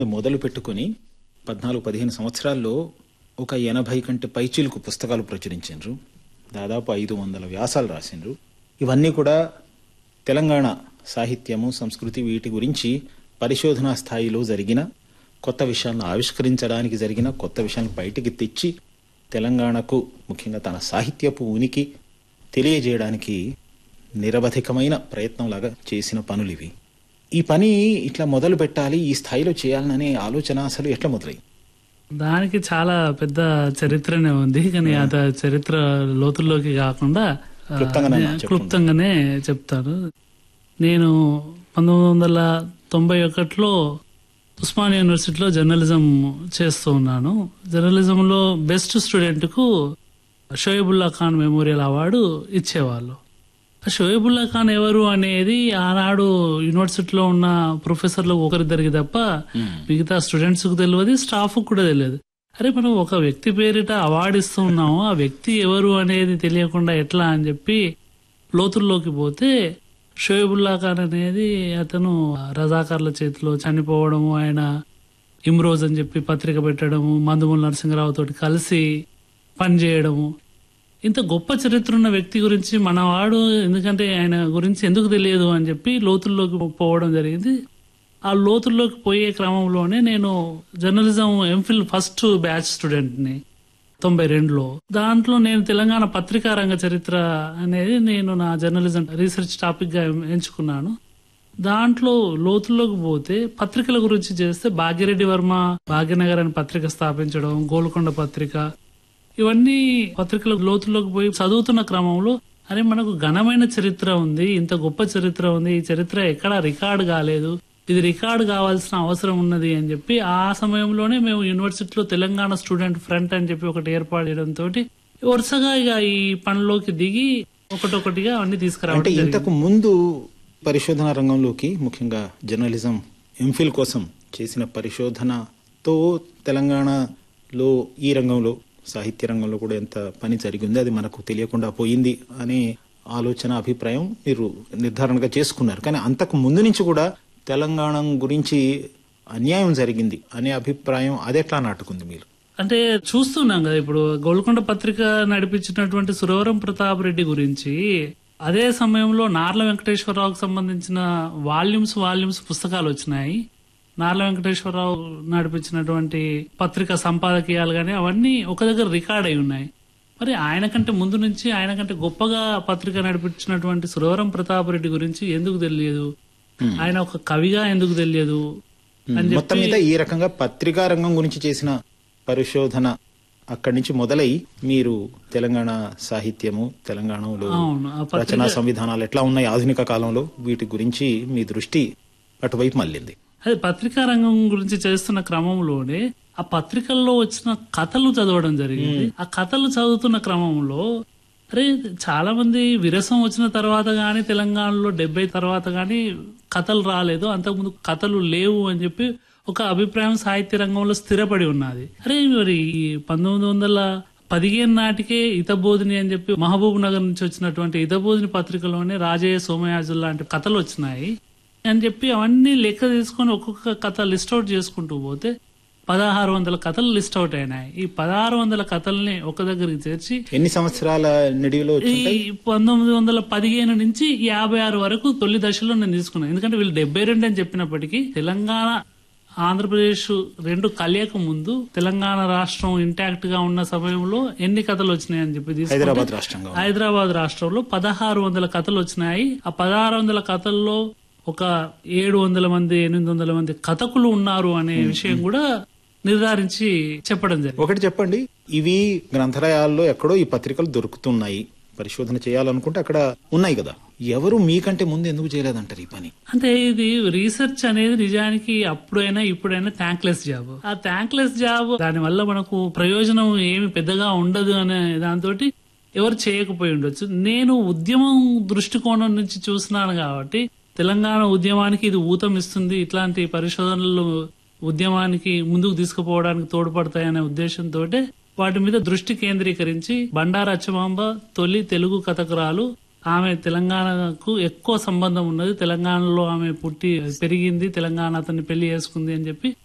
మొదలు పెట్టుకుని పద్నాలుగు పదిహేను సంవత్సరాల్లో ఒక ఎనభై కంటే పైచీలకు పుస్తకాలు ప్రచురించారు దాదాపు ఐదు వందల వ్యాసాలు రాసిండ్రు ఇవన్నీ కూడా తెలంగాణ సాహిత్యము సంస్కృతి వీటి గురించి పరిశోధనా స్థాయిలో జరిగిన కొత్త విషయాలను ఆవిష్కరించడానికి జరిగిన కొత్త విషయాలను బయటికి తెచ్చి తెలంగాణకు ముఖ్యంగా తన సాహిత్యపు ఉనికి తెలియజేయడానికి నిరవధికమైన ప్రయత్నంలాగా చేసిన పనులు ఇవి ఈ పని ఇట్లా మొదలు పెట్టాలి ఈ స్థాయిలో చేయాలనే ఆలోచన అసలు ఎట్లా మొదలైంది దానికి చాలా పెద్ద చరిత్రనే ఉంది కానీ అత చరిత్ర లోతుల్లోకి కాకుండా ఆ, క్లుప్తంగానే నే- చెప్పండి. క్లుప్తంగానే చెప్తాను నేను పంతొమ్మిది వందల తొంభై ఒకటిలో ఉస్మానియా యూనివర్సిటీలో జర్నలిజం చేస్తూ ఉన్నాను జర్నలిజంలో బెస్ట్ స్టూడెంట్ కు షోయబుల్లా ఖాన్ మెమోరియల్ అవార్డు ఇచ్చేవాళ్ళు ఆ షోయబుల్లా ఖాన్ ఎవరు అనేది ఆనాడు యూనివర్సిటీలో ఉన్న ప్రొఫెసర్లు ఒకరిద్దరికి తప్ప మిగతా స్టూడెంట్స్ కు తెలియదు స్టాఫ్ కూడా తెలియదు అరే మనం ఒక వ్యక్తి పేరిట అవార్డు ఇస్తూ ఉన్నాము ఆ వ్యక్తి ఎవరు అనేది తెలియకుండా ఎట్లా అని చెప్పి లోతుల్లోకి పోతే షోయబుల్లా ఖాన్ అనేది అతను రజాకార్ల చేతిలో చనిపోవడము ఆయన ఇమ్రోజ్ అని చెప్పి పత్రిక పెట్టడము మందుమూల నరసింహరావు తోటి కలిసి పనిచేయడము ఇంత గొప్ప చరిత్ర ఉన్న వ్యక్తి గురించి మనవాడు ఎందుకంటే ఆయన గురించి ఎందుకు తెలియదు అని చెప్పి లోతుల్లోకి పోవడం జరిగింది ఆ లోతుల్లోకి పోయే క్రమంలోనే నేను journalism MPhil first batch student ని తొంభై రెండులో దాంట్లో నేను తెలంగాణ పత్రికా రంగ చరిత్ర అనేది నేను నా జర్నలిజం రీసెర్చ్ టాపిక్ గా ఎంచుకున్నాను దాంట్లో లోతుల్లోకి పోతే పత్రికల గురించి చేస్తే భాగ్యరెడ్డి వర్మ భాగ్యనగర్ అని పత్రిక స్థాపించడం గోల్కొండ పత్రిక ఇవన్నీ పత్రికల లోతుల్లోకి పోయి చదువుతున్న క్రమంలో అరే మనకు ఘనమైన చరిత్ర ఉంది ఇంత గొప్ప చరిత్ర ఉంది ఈ చరిత్ర ఎక్కడా రికార్డు కాలేదు ఇది రికార్డు కావాల్సిన అవసరం ఉన్నది అని చెప్పి ఆ సమయంలోనే మేము యూనివర్సిటీలో తెలంగాణ స్టూడెంట్ ఫ్రంట్ అని చెప్పి ఒకటి ఏర్పాటు చేయడంతో వరుసగా ఇక ఈ పనిలోకి దిగి ఒకటొకటిగా అన్ని అంటే తీసుకురావడం జరిగింది. ఇంతకు ముందు పరిశోధన రంగంలోకి ముఖ్యంగా జర్నలిజం ఎంఫిల్ కోసం చేసిన పరిశోధనతో తెలంగాణలో ఈ రంగంలో సాహిత్య రంగంలో కూడా ఎంత పని జరిగింది అది మనకు తెలియకుండా పోయింది అనే ఆలోచన అభిప్రాయం మీరు నిర్ధారణగా చేసుకున్నారు కానీ అంతకు ముందు నుంచి కూడా తెలంగాణ గురించి అన్యాయం జరిగింది అనే అభిప్రాయం అదెట్లా నాటుకుంది మీరు అంటే చూస్తున్నాం కదా ఇప్పుడు గోల్కొండ పత్రిక నడిపించినటువంటి సురవరం ప్రతాప్ రెడ్డి గురించి అదే సమయంలో నార్ల వెంకటేశ్వరరావుకు సంబంధించిన వాల్యూమ్స్ వాల్యూమ్స్ పుస్తకాలు వచ్చినాయి నార్ల వెంకటేశ్వరరావు నడిపించినటువంటి పత్రిక సంపాదకీయాలు గాని అవన్నీ ఒక దగ్గర రికార్డ్ అయి ఉన్నాయి మరి ఆయన కంటే ముందు నుంచి ఆయన కంటే గొప్పగా పత్రిక నడిపించినటువంటి సురవరం ప్రతాప్ రెడ్డి గురించి ఎందుకు తెలియదు ఆయన ఒక కవిగా ఎందుకు తెలియదు అని మొత్తం మీద ఈ రకంగా పత్రికా రంగం గురించి చేసిన పరిశోధన అక్కడి నుంచి మొదలై మీరు తెలంగాణ సాహిత్యము తెలంగాణలో అవును ఆ పత్రిక రచనా సంవిధానాలు ఎట్లా ఉన్నాయి ఆధునిక కాలంలో వీటి గురించి మీ దృష్టి అటువైపు మళ్ళింది అదే పత్రికా రంగం గురించి చేస్తున్న క్రమంలోనే ఆ పత్రికల్లో వచ్చిన కథలు చదవడం జరిగింది ఆ కథలు చదువుతున్న క్రమంలో అరే చాలా మంది విరసం వచ్చిన తర్వాత గానీ తెలంగాణలో డెబ్బై తర్వాత గానీ కథలు రాలేదు అంతకుముందు కథలు లేవు అని చెప్పి ఒక అభిప్రాయం సాహిత్య రంగంలో స్థిరపడి ఉన్నది అరే మరి ఈ పంతొమ్మిది వందల పదిహేను నాటికే ఇతబోధిని అని చెప్పి మహబూబ్ నగర్ నుంచి వచ్చినటువంటి ఇతబోధిని పత్రికలోనే రాజయ్య సోమయాజులు లాంటి కథలు వచ్చినాయి అని చెప్పి అవన్నీ లెక్క తీసుకొని ఒక్కొక్క కథ లిస్ట్ అవుట్ చేసుకుంటూ పోతే పదహారు వందల కథలు లిస్ట్ అవుట్ అయినాయి ఈ పదహారు వందల కథల్ని ఒక దగ్గరికి చేర్చి ఎన్ని సంవత్సరాల నిడివిలో ఈ వచ్చి పంతొమ్మిది వందల పదిహేను నుంచి యాభై ఆరు వరకు తొలి దశలో నేను తీసుకున్నాను ఎందుకంటే వీళ్ళు డెబ్బై రెండు అని చెప్పినప్పటికీ తెలంగాణ ఆంధ్రప్రదేశ్ రెండు కలియక ముందు తెలంగాణ రాష్ట్రం ఇంటాక్ట్ గా ఉన్న సమయంలో ఎన్ని కథలు వచ్చినాయి అని చెప్పి తీసుకుంటే హైదరాబాద్ రాష్ట్రంగా ఉంది. హైదరాబాద్ రాష్ట్రంలో పదహారు వందల కథలు వచ్చినాయి ఆ పదహారు వందల కథల్లో ఒక ఏడు వందల మంది ఎనిమిది వందల మంది కథకులు ఉన్నారు అనే విషయం కూడా నిర్ధారించి చెప్పడం జరిగింది ఒకటి చెప్పండి ఇవి గ్రంథాలయాల్లో ఎక్కడో ఈ పత్రికలు దొరుకుతున్నాయి పరిశోధన చేయాలనుకుంటే అక్కడ ఉన్నాయి కదా ఎవరు మీకంటే ముందు ఎందుకు చేయలేదంటారు ఈ పని అంటే ఇది రీసెర్చ్ అనేది నిజానికి అప్పుడైనా ఇప్పుడైనా థ్యాంక్లెస్ జాబ్ ఆ థ్యాంక్లెస్ జాబ్ దాని వల్ల మనకు ప్రయోజనం ఏమి పెద్దగా ఉండదు అనే దాంతో ఎవరు చేయకపోయి ఉండొచ్చు నేను ఉద్యమం దృష్టికోణం నుంచి చూస్తున్నాను కాబట్టి తెలంగాణ ఉద్యమానికి ఇది ఊతం ఇస్తుంది ఇట్లాంటి పరిశోధనలు ఉద్యమానికి ముందుకు తీసుకుపోవడానికి తోడ్పడతాయనే ఉద్దేశంతో వాటి మీద దృష్టి కేంద్రీకరించి బండారు అచ్చమాంబ తొలి తెలుగు కథకురాలు ఆమె తెలంగాణకు ఎక్కువ సంబంధం ఉన్నది తెలంగాణలో ఆమె పుట్టి పెరిగింది తెలంగాణ అతన్ని పెళ్లి చేసుకుంది అని చెప్పి